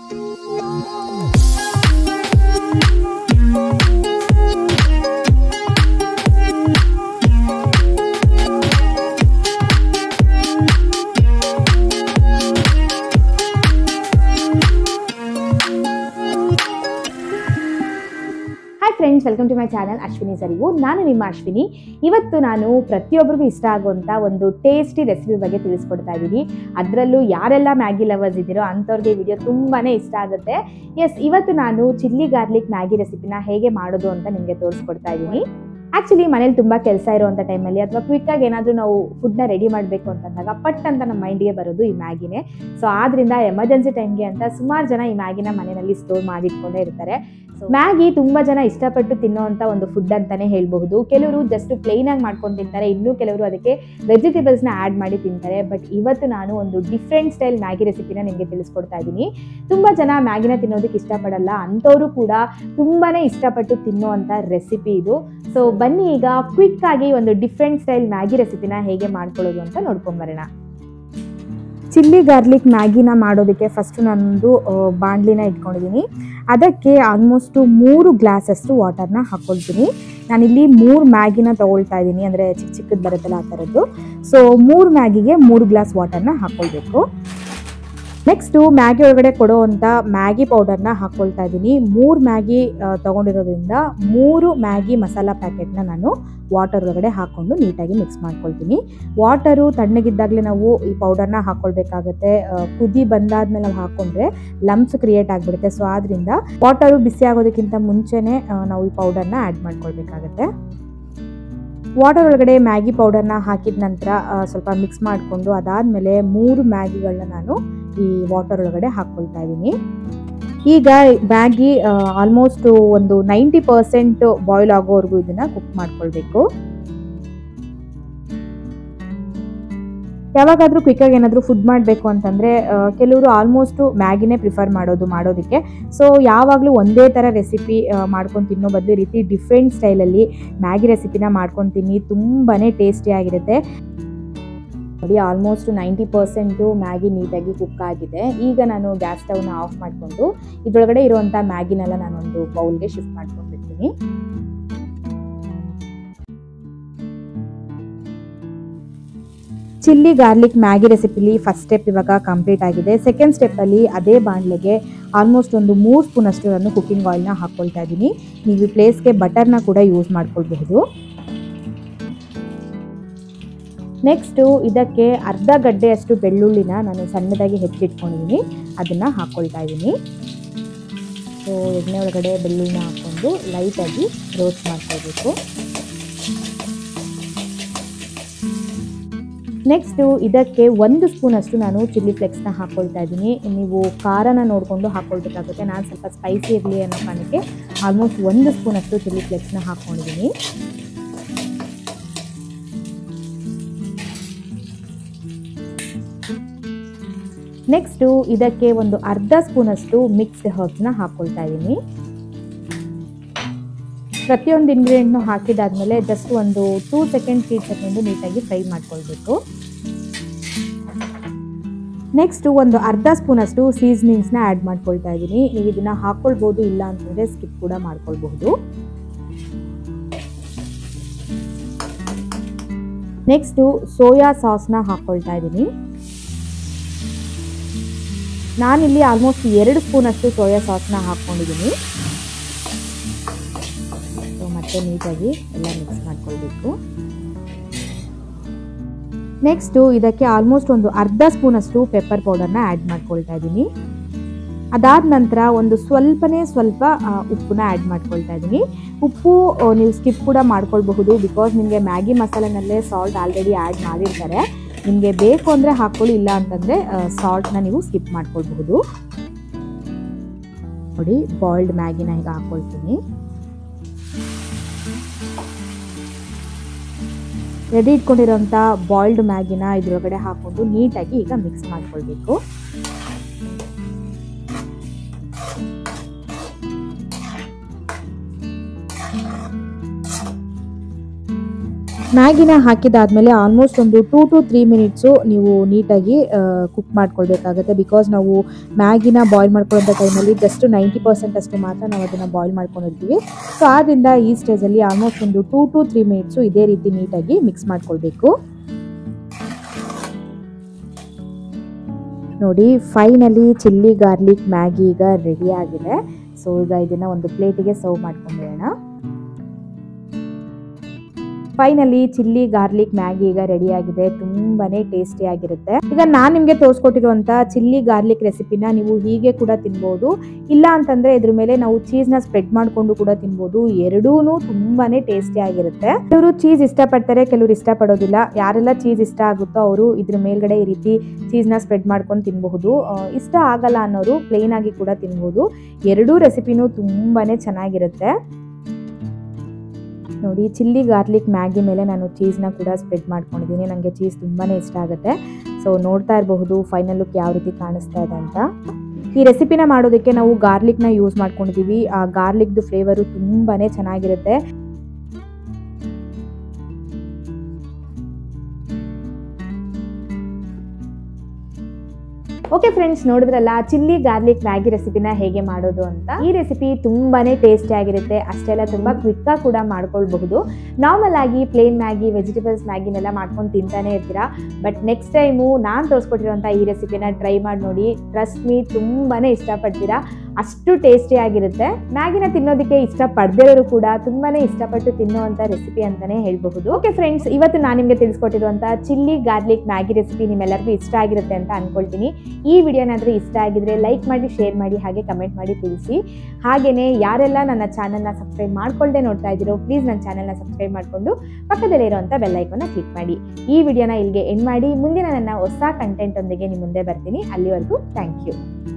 hi friends welcome to my channel Ashwini ಸರಿವು ನಾನು ನಿಮ್ಮ ಅಶ್ವಿನಿ ಇವತ್ತು ನಾನು ಪ್ರತಿಯೊಬ್ಬರಿಗೂ ಇಷ್ಟ ಆಗುವಂಥ ಒಂದು ಟೇಸ್ಟಿ ರೆಸಿಪಿ ಬಗ್ಗೆ ತಿಳಿಸ್ಕೊಡ್ತಾ ಇದ್ದೀನಿ ಅದರಲ್ಲೂ ಯಾರೆಲ್ಲ ಮ್ಯಾಗಿ ಲವರ್ಸ್ ಇದ್ದೀರೋ ಅಂಥವ್ರಿಗೆ ವಿಡಿಯೋ ತುಂಬಾ ಇಷ್ಟ ಆಗುತ್ತೆ ಎಸ್ ಇವತ್ತು ನಾನು ಚಿಲ್ಲಿ ಗಾರ್ಲಿಕ್ ಮ್ಯಾಗಿ ರೆಸಿಪಿನ ಹೇಗೆ ಮಾಡೋದು ಅಂತ ನಿಮಗೆ ತೋರಿಸ್ಕೊಡ್ತಾ ಇದ್ದೀನಿ ಆ್ಯಕ್ಚುಲಿ ಮನೇಲಿ ತುಂಬ ಕೆಲಸ ಇರುವಂಥ ಟೈಮಲ್ಲಿ ಅಥವಾ ಕ್ವಿಕ್ಕಾಗಿ ಏನಾದರೂ ನಾವು ಫುಡ್ನ ರೆಡಿ ಮಾಡಬೇಕು ಅಂತಂದಾಗ ಪಟ್ ಅಂತ ನಮ್ಮ ಮೈಂಡ್ಗೆ ಬರೋದು ಈ ಮ್ಯಾಗಿನೇ ಸೊ ಆದ್ರಿಂದ ಎಮರ್ಜೆನ್ಸಿ ಟೈಮ್ಗೆ ಅಂತ ಸುಮಾರು ಜನ ಈ ಮ್ಯಾಗಿನ ಮನೆಯಲ್ಲಿ ಸ್ಟೋರ್ ಮಾಡಿಟ್ಕೊಂಡೇ ಇರ್ತಾರೆ ಮ್ಯಾಗಿ ತುಂಬಾ ಜನ ಇಷ್ಟಪಟ್ಟು ತಿನ್ನುವಂತ ಒಂದು ಫುಡ್ ಅಂತಾನೆ ಹೇಳ್ಬಹುದು ಕೆಲವರು ಜಸ್ಟ್ ಪ್ಲೇನ್ ಆಗಿ ಮಾಡ್ಕೊಂಡು ತಿಂತಾರೆ ಇನ್ನು ಕೆಲವರು ಅದಕ್ಕೆ ವೆಜಿಟೇಬಲ್ಸ್ ನ ಆಡ್ ಮಾಡಿ ತಿಂತಾರೆ ಬಟ್ ಇವತ್ತು ನಾನು ಒಂದು ಡಿಫ್ರೆಂಟ್ ಸ್ಟೈಲ್ ಮ್ಯಾಗಿ ರೆಸಿಪಿನ ನಿಮಗೆ ತಿಳಿಸ್ಕೊಡ್ತಾ ಇದ್ದೀನಿ ತುಂಬಾ ಜನ ಮ್ಯಾಗಿನ ತಿನ್ನೋದಕ್ಕೆ ಇಷ್ಟಪಡಲ್ಲ ಅಂಥವ್ರು ಕೂಡ ತುಂಬಾನೇ ಇಷ್ಟಪಟ್ಟು ತಿನ್ನುವಂತ ರೆಸಿಪಿ ಇದು ಸೊ ಬನ್ನಿ ಈಗ ಕ್ವಿಕ್ ಆಗಿ ಒಂದು ಡಿಫ್ರೆಂಟ್ ಸ್ಟೈಲ್ ಮ್ಯಾಗಿ ರೆಸಿಪಿನ ಹೇಗೆ ಮಾಡ್ಕೊಳ್ಳೋದು ಅಂತ ನೋಡ್ಕೊಂಡ್ ಬರೋಣ ಚಿಲ್ಲಿ ಗಾರ್ಲಿಕ್ ಮ್ಯಾಗಿನ ಮಾಡೋದಕ್ಕೆ ಫಸ್ಟ್ ನಾನೊಂದು ಬಾಣಲಿನ ಇಟ್ಕೊಂಡಿದ್ದೀನಿ ಅದಕ್ಕೆ ಆಲ್ಮೋಸ್ಟು ಮೂರು ಗ್ಲಾಸಷ್ಟು ವಾಟರ್ನ ಹಾಕ್ಕೊಳ್ತೀನಿ ನಾನಿಲ್ಲಿ ಮೂರು ಮ್ಯಾಗಿನ ತೊಗೊಳ್ತಾ ಇದ್ದೀನಿ ಅಂದರೆ ಚಿಕ್ಕ ಚಿಕ್ಕದು ಬರುತ್ತಲ್ಲ ಆ ಥರದ್ದು ಸೊ ಮೂರು ಮ್ಯಾಗಿಗೆ ಮೂರು ಗ್ಲಾಸ್ ವಾಟರ್ನ ಹಾಕ್ಕೊಳ್ಬೇಕು ನೆಕ್ಸ್ಟು ಮ್ಯಾಗಿ ಒಳಗಡೆ ಕೊಡೋವಂಥ ಮ್ಯಾಗಿ ಪೌಡರ್ನ ಹಾಕ್ಕೊಳ್ತಾ ಇದ್ದೀನಿ ಮೂರು ಮ್ಯಾಗಿ ತೊಗೊಂಡಿರೋದ್ರಿಂದ ಮೂರು ಮ್ಯಾಗಿ ಮಸಾಲ ಪ್ಯಾಕೆಟ್ನ ನಾನು ವಾಟರ್ ಒಳಗಡೆ ಹಾಕ್ಕೊಂಡು ನೀಟಾಗಿ ಮಿಕ್ಸ್ ಮಾಡ್ಕೊಳ್ತೀನಿ ವಾಟರು ತಣ್ಣಗಿದ್ದಾಗಲೇ ನಾವು ಈ ಪೌಡರ್ನ ಹಾಕ್ಕೊಳ್ಬೇಕಾಗತ್ತೆ ಆ, ಕುದಿ ಬಂದಾದ್ಮೇಲೆ ನಾವು ಹಾಕ್ಕೊಂಡ್ರೆ ಲಮ್ಸ್ ಕ್ರಿಯೇಟ್ ಆಗಿಬಿಡುತ್ತೆ ಸೊ ಆದ್ರಿಂದ ವಾಟರು ಬಿಸಿ ಆಗೋದಕ್ಕಿಂತ ಮುಂಚೆನೇ ಆ, ನಾವು ಈ ಪೌಡರ್ನ ಆ್ಯಡ್ ಮಾಡ್ಕೊಳ್ಬೇಕಾಗತ್ತೆ ವಾಟರ್ ಒಳಗಡೆ ಮ್ಯಾಗಿ ಪೌಡರ್ನ ಹಾಕಿದ ನಂತರ ಆ, ಸ್ವಲ್ಪ ಮಿಕ್ಸ್ ಮಾಡಿಕೊಂಡು ಅದಾದಮೇಲೆ ಮೂರು ಮ್ಯಾಗಿಗಳನ್ನ ನಾನು ಈ ವಾಟರ್ ಒಳಗಡೆ ಹಾಕ್ಕೊಳ್ತಾ ಇದ್ದೀನಿ ಈಗ ಮ್ಯಾಗಿ ಆಲ್ಮೋಸ್ಟ್ ಒಂದು ನೈಂಟಿ ಪರ್ಸೆಂಟ್ ಬಾಯ್ಲ್ ಆಗೋವರೆಗೂ ಇದನ್ನ ಕುಕ್ ಮಾಡ್ಕೊಳ್ಬೇಕು ಯಾವಾಗಾದರೂ ಕ್ವಿಕ್ಕಾಗಿ ಏನಾದರೂ ಫುಡ್ ಮಾಡಬೇಕು ಅಂತಂದರೆ ಕೆಲವರು ಆಲ್ಮೋಸ್ಟು ಮ್ಯಾಗಿನೇ ಪ್ರಿಫರ್ ಮಾಡೋದು ಮಾಡೋದಕ್ಕೆ ಸೊ ಯಾವಾಗಲೂ ಒಂದೇ ಥರ ರೆಸಿಪಿ ಮಾಡ್ಕೊಂಡು ತಿನ್ನೋ ಬದಲು ಈ ರೀತಿ ಡಿಫ್ರೆಂಟ್ ಸ್ಟೈಲಲ್ಲಿ ಮ್ಯಾಗಿ ರೆಸಿಪಿನ ಮಾಡ್ಕೊಂಡು ತಿನ್ನಿ ತುಂಬಾ ಟೇಸ್ಟಿಯಾಗಿರುತ್ತೆ ನೋಡಿ ಆಲ್ಮೋಸ್ಟ್ ನೈಂಟಿ ಪರ್ಸೆಂಟು ಮ್ಯಾಗಿ ನೀಟಾಗಿ ಕುಕ್ ಆಗಿದೆ ಈಗ ನಾನು ಗ್ಯಾಸ್ ಸ್ಟವ್ನ ಆಫ್ ಮಾಡಿಕೊಂಡು ಇದರೊಳಗಡೆ ಇರುವಂಥ ಮ್ಯಾಗಿನೆಲ್ಲ ನಾನೊಂದು ಬೌಲ್ಗೆ ಶಿಫ್ಟ್ ಮಾಡ್ಕೊಂಡ್ಬಿಡ್ತೀನಿ ಚಿಲ್ಲಿ ಗಾರ್ಲಿಕ್ ಮ್ಯಾಗಿ ರೆಸಿಪಿಲಿ ಫಸ್ಟ್ ಸ್ಟೆಪ್ ಇವಾಗ ಕಂಪ್ಲೀಟ್ ಆಗಿದೆ ಸೆಕೆಂಡ್ ಸ್ಟೆಪ್ಪಲ್ಲಿ ಅದೇ ಬಾಣಲೆಗೆ ಆಲ್ಮೋಸ್ಟ್ ಒಂದು ಮೂರು ಸ್ಪೂನಷ್ಟು ನಾನು ಕುಕ್ಕಿಂಗ್ ಆಯಿಲ್ನ ಹಾಕ್ಕೊಳ್ತಾ ಇದ್ದೀನಿ ನೀವು ಈ ಪ್ಲೇಸ್ಗೆ ಬಟರ್ನ ಕೂಡ ಯೂಸ್ ಮಾಡ್ಕೊಳ್ಬಹುದು ನೆಕ್ಸ್ಟು ಇದಕ್ಕೆ ಅರ್ಧ ಗಡ್ಡೆಯಷ್ಟು ಬೆಳ್ಳುಳ್ಳಿನ ನಾನು ಸಣ್ಣದಾಗಿ ಹೆಚ್ಚಿಟ್ಕೊಂಡಿದ್ದೀನಿ ಅದನ್ನು ಹಾಕ್ಕೊಳ್ತಾ ಇದ್ದೀನಿ ಸೊ ಎಣ್ಣೆ ಒಳಗಡೆ ಬೆಳ್ಳುಳ್ಳಿನ ಹಾಕ್ಕೊಂಡು ಲೈಟಾಗಿ ರೋಸ್ಟ್ ಮಾಡ್ಕೊಳ್ಬೇಕು ನೆಕ್ಸ್ಟು ಇದಕ್ಕೆ ಒಂದು ಸ್ಪೂನಷ್ಟು ನಾನು ಚಿಲ್ಲಿ ಫ್ಲೆಕ್ಸ್ನ ಹಾಕ್ಕೊಳ್ತಾ ಇದ್ದೀನಿ ನೀವು ಖಾರನ ನೋಡಿಕೊಂಡು ಹಾಕ್ಕೊಳ್ಬೇಕಾಗುತ್ತೆ ನಾನು ಸ್ವಲ್ಪ ಸ್ಪೈಸಿ ಇರಲಿ ಅನ್ನೋ ಕಾರಣಕ್ಕೆ ಆಲ್ಮೋಸ್ಟ್ ಒಂದು ಸ್ಪೂನಷ್ಟು ಚಿಲ್ಲಿ ಫ್ಲೆಕ್ಸ್ನ ಹಾಕ್ಕೊಂಡಿದ್ದೀನಿ ನೆಕ್ಸ್ಟು ಇದಕ್ಕೆ ಒಂದು ಅರ್ಧ ಸ್ಪೂನಷ್ಟು ಮಿಕ್ಸ್ಡ್ ಹರ್ಬ್ಸ್ನ ಹಾಕ್ಕೊಳ್ತಾ ಇದ್ದೀನಿ ಪ್ರತಿಯೊಂದು ಇಂಗ್ರೀಡಿಯೆಂಟ್ನು ಹಾಕಿದಾದ್ಮೇಲೆ ಜಸ್ಟ್ ಒಂದು ಟೂ ಸೆಕೆಂಡ್ ತ್ರೀ ಸೆಕೆಂಡು ನೀಟಾಗಿ ಫ್ರೈ ಮಾಡ್ಕೊಳ್ಬೇಕು ನೆಕ್ಸ್ಟು ಒಂದು ಅರ್ಧ ಸ್ಪೂನಷ್ಟು ಸೀಸನಿಂಗ್ಸ್ನ ಆ್ಯಡ್ ಮಾಡ್ಕೊಳ್ತಾ ಇದ್ದೀನಿ ನೀವು ಇದನ್ನು ಹಾಕ್ಕೊಳ್ಬೋದು ಇಲ್ಲ ಅಂತಂದರೆ ಸ್ಕಿಪ್ ಕೂಡ ಮಾಡ್ಕೊಳ್ಬಹುದು ನೆಕ್ಸ್ಟು ಸೋಯಾ ಸಾಸ್ನ ಹಾಕ್ಕೊಳ್ತಾ ಇದ್ದೀನಿ ನಾನಿಲ್ಲಿ ಆಲ್ಮೋಸ್ಟ್ ಎರಡು ಸ್ಪೂನಷ್ಟು ಸೋಯಾ ಸಾಸ್ನ ಹಾಕ್ಕೊಂಡಿದ್ದೀನಿ ಸೊ ಮತ್ತೆ ನೀಟಾಗಿ ಎಲ್ಲ ಮಿಕ್ಸ್ ಮಾಡ್ಕೊಳ್ಬೇಕು ನೆಕ್ಸ್ಟು ಇದಕ್ಕೆ ಆಲ್ಮೋಸ್ಟ್ ಒಂದು ಅರ್ಧ ಸ್ಪೂನಷ್ಟು ಪೆಪ್ಪರ್ ಪೌಡರ್ನ ಆ್ಯಡ್ ಮಾಡ್ಕೊಳ್ತಾ ಇದ್ದೀನಿ ಅದಾದ ನಂತರ ಒಂದು ಸ್ವಲ್ಪನೇ ಸ್ವಲ್ಪ ಆ, ಉಪ್ಪನ್ನ ಆ್ಯಡ್ ಮಾಡ್ಕೊಳ್ತಾ ಇದ್ದೀನಿ ಉಪ್ಪು ಆ, ನೀವು ಸ್ಕಿಪ್ ಕೂಡ ಮಾಡ್ಕೊಳ್ಬಹುದು ಬಿಕಾಸ್ ನಿಮಗೆ ಮ್ಯಾಗಿ ಮಸಾಲೆನಲ್ಲೇ ಸಾಲ್ಟ್ ಆಲ್ರೆಡಿ ಆ್ಯಡ್ ಮಾಡಿರ್ತಾರೆ ನಿಮಗೆ ಬೇಕು ಅಂದರೆ ಹಾಕ್ಕೊಳ್ಳಿ ಇಲ್ಲ ಅಂತಂದರೆ ಸಾಲ್ಟ್ನ ನೀವು ಸ್ಕಿಪ್ ಮಾಡ್ಕೊಳ್ಬಹುದು ನೋಡಿ ಬಾಯ್ಲ್ಡ್ ಮ್ಯಾಗಿನ ಈಗ ಹಾಕ್ಕೊಳ್ತೀನಿ ರೆಡಿ ಇಟ್ಕೊಂಡಿರೋಂಥ ಬಾಯ್ಲ್ಡ್ ಮ್ಯಾಗಿನ ಇದ್ರೊಳಗಡೆ ಹಾಕೊಂಡು ನೀಟಾಗಿ ಈಗ ಮಿಕ್ಸ್ ಮಾಡ್ಕೊಳ್ಬೇಕು ಮ್ಯಾಗಿನ ಹಾಕಿದಾದ್ಮೇಲೆ ಆಲ್ಮೋಸ್ಟ್ ಒಂದು ಟೂ ಟು ತ್ರೀ ಮಿನಿಟ್ಸು ನೀವು ನೀಟಾಗಿ ಕುಕ್ ಮಾಡ್ಕೊಳ್ಬೇಕಾಗತ್ತೆ ಬಿಕಾಸ್ ನಾವು ಮ್ಯಾಗಿನ ಬಾಯ್ಲ್ ಮಾಡ್ಕೊಳ್ಳೋಂಥ ಟೈಮಲ್ಲಿ ಜಸ್ಟ್ ನೈಂಟಿ ಪರ್ಸೆಂಟ್ ಅಷ್ಟು ಮಾತ್ರ ನಾವು ಅದನ್ನು ಬಾಯ್ಲ್ ಮಾಡ್ಕೊಂಡಿರ್ತೀವಿ ಸೊ ಆದ್ದರಿಂದ ಈ ಸ್ಟೇಜಲ್ಲಿ ಆಲ್ಮೋಸ್ಟ್ ಒಂದು ಟೂ ಟು ತ್ರೀ ಮಿನಿಟ್ಸು ಇದೇ ರೀತಿ ನೀಟಾಗಿ ಮಿಕ್ಸ್ ಮಾಡ್ಕೊಳ್ಬೇಕು ನೋಡಿ ಫೈನಲಿ ಚಿಲ್ಲಿ ಗಾರ್ಲಿಕ್ ಮ್ಯಾಗಿ ಈಗ ರೆಡಿ ಆಗಿದೆ ಸೊ ಈಗ ಇದನ್ನ ಒಂದು ಪ್ಲೇಟಿಗೆ ಸರ್ವ್ ಮಾಡ್ಕೊಂಡ್ಬಿಡೋಣ ಫೈನಲಿ ಚಿಲ್ಲಿ ಗಾರ್ಲಿಕ್ ಮ್ಯಾಗಿ ಈಗ ರೆಡಿ ಆಗಿದೆ ತುಂಬಾನೇ ಟೇಸ್ಟಿ ಆಗಿರುತ್ತೆ ಈಗ ನಾನು ನಿಮಗೆ ತೋರಿಸ್ಕೊಟ್ಟಿರುವಂತ ಚಿಲ್ಲಿ ಗಾರ್ಲಿಕ್ ರೆಸಿಪಿನ ನೀವು ಹೀಗೆ ಕೂಡ ತಿನ್ಬೋದು ಇಲ್ಲ ಅಂತಂದ್ರೆ ಇದ್ರ ಮೇಲೆ ನಾವು ಚೀಸ್ ನ ಸ್ಪ್ರೆಡ್ ಮಾಡ್ಕೊಂಡು ಕೂಡ ತಿನ್ಬೋದು ಎರಡೂ ತುಂಬಾನೇ ಟೇಸ್ಟಿ ಆಗಿರುತ್ತೆ ಕೆಲವರು ಚೀಸ್ ಇಷ್ಟಪಡ್ತಾರೆ ಕೆಲವರು ಇಷ್ಟಪಡೋದಿಲ್ಲ ಯಾರೆಲ್ಲ ಚೀಸ್ ಇಷ್ಟ ಆಗುತ್ತೋ ಅವರು ಇದ್ರ ಮೇಲ್ಗಡೆ ಈ ರೀತಿ ಚೀಸ್ ನ ಸ್ಪ್ರೆಡ್ ಮಾಡ್ಕೊಂಡು ತಿನ್ಬಹುದು ಆ, ಇಷ್ಟ ಆಗಲ್ಲ ಅನ್ನೋರು ಪ್ಲೇನ್ ಆಗಿ ಕೂಡ ತಿನ್ಬಹುದು ಎರಡೂ ರೆಸಿಪಿನೂ ತುಂಬಾನೇ ಚೆನ್ನಾಗಿರುತ್ತೆ ನೋಡಿ ಚಿಲ್ಲಿ ಗಾರ್ಲಿಕ್ ಮ್ಯಾಗಿ ಮೇಲೆ ನಾನು ಚೀಸ್ನ ಕೂಡ ಸ್ಪ್ರೆಡ್ ಮಾಡ್ಕೊಂಡಿದ್ದೀನಿ ನನಗೆ ಚೀಸ್ ತುಂಬಾ ಇಷ್ಟ ಆಗುತ್ತೆ ಸೊ ನೋಡ್ತಾ ಇರಬಹುದು ಫೈನಲ್ ಲುಕ್ ಯಾವ ರೀತಿ ಕಾಣಿಸ್ತಾ ಇದೆ ಅಂತ ಈ ರೆಸಿಪಿನ ಮಾಡೋದಕ್ಕೆ ನಾವು ಗಾರ್ಲಿಕ್ನ ಯೂಸ್ ಮಾಡ್ಕೊಂಡಿದ್ದೀವಿ ಆ ಗಾರ್ಲಿಕ್ದು ಫ್ಲೇವರು ತುಂಬಾ ಚೆನ್ನಾಗಿರುತ್ತೆ ಓಕೆ ಫ್ರೆಂಡ್ಸ್ ನೋಡಿದ್ರಲ್ಲ ಚಿಲ್ಲಿ ಗಾರ್ಲಿಕ್ ಮ್ಯಾಗಿ ರೆಸಿಪಿನ ಹೇಗೆ ಮಾಡೋದು ಅಂತ ಈ ರೆಸಿಪಿ ತುಂಬಾನೇ ಟೇಸ್ಟಿ ಆಗಿರುತ್ತೆ ಅಷ್ಟೆಲ್ಲ ತುಂಬಾ ಕ್ವಿಕ್ ಆಗಿ ಕೂಡ ಮಾಡ್ಕೊಳ್ಬಹುದು ನಾರ್ಮಲ್ ಆಗಿ ಪ್ಲೇನ್ ಮ್ಯಾಗಿ ವೆಜಿಟೇಬಲ್ಸ್ ಮ್ಯಾಗಿನೆಲ್ಲ ಮಾಡ್ಕೊಂಡು ತಿಂತಾನೆ ಇರ್ತೀರಾ ಬಟ್ ನೆಕ್ಸ್ಟ್ ಟೈಮು ನಾನು ತೋರಿಸ್ಕೊಟ್ಟಿರುವಂಥ ಈ ರೆಸಿಪಿನ ಟ್ರೈ ಮಾಡಿ ನೋಡಿ ಟ್ರಸ್ಟ್ ಮೀ ತುಂಬಾನೇ ಇಷ್ಟಪಡ್ತೀರಾ ಅಷ್ಟು ಟೇಸ್ಟಿ ಆಗಿರುತ್ತೆ ಮ್ಯಾಗಿನ ತಿನ್ನೋದಕ್ಕೆ ಇಷ್ಟಪಡದಿರೋರು ಕೂಡ ತುಂಬಾನೇ ಇಷ್ಟಪಟ್ಟು ತಿನ್ನುವಂಥ ರೆಸಿಪಿ ಅಂತಾನೆ ಹೇಳ್ಬಹುದು ಓಕೆ ಫ್ರೆಂಡ್ಸ್ ಇವತ್ತು ನಾನು ನಿಮಗೆ ತಿಳಿಸ್ಕೊಟ್ಟಿರುವಂಥ ಚಿಲ್ಲಿ ಗಾರ್ಲಿಕ್ ಮ್ಯಾಗಿ ರೆಸಿಪಿ ನಿಮ್ಮೆಲ್ಲರಿಗೂ ಇಷ್ಟ ಆಗಿರುತ್ತೆ ಅಂತ ಅನ್ಕೊಳ್ತೀನಿ ಈ ವಿಡಿಯೋನಾದರೂ ಇಷ್ಟ ಆಗಿದ್ರೆ ಲೈಕ್ ಮಾಡಿ ಶೇರ್ ಮಾಡಿ ಹಾಗೆ ಕಮೆಂಟ್ ಮಾಡಿ ತಿಳಿಸಿ ಹಾಗೆಯೇ ಯಾರೆಲ್ಲ ನನ್ನ ಚಾನಲ್ನ ಸಬ್ಸ್ಕ್ರೈಬ್ ಮಾಡ್ಕೊಳ್ಳದೆ ನೋಡ್ತಾ ಇದ್ದೀರೋ ಪ್ಲೀಸ್ ನನ್ನ ಚಾನಲ್ನ ಸಬ್ಸ್ಕ್ರೈಬ್ ಮಾಡಿಕೊಂಡು ಪಕ್ಕದಲ್ಲೇ ಇರುವಂಥ ಬೆಲ್ಲೈಕನ್ನ ಕ್ಲಿಕ್ ಮಾಡಿ ಈ ವಿಡಿಯೋನ ಇಲ್ಲಿಗೆ ಎಂಡ್ ಮಾಡಿ ಮುಂದಿನ ನನ್ನ ಹೊಸ ಕಂಟೆಂಟ್ ಒಂದಿಗೆ ನಿಮ್ಮ ಮುಂದೆ ಬರ್ತೀನಿ ಅಲ್ಲಿವರೆಗೂ ಥ್ಯಾಂಕ್ ಯು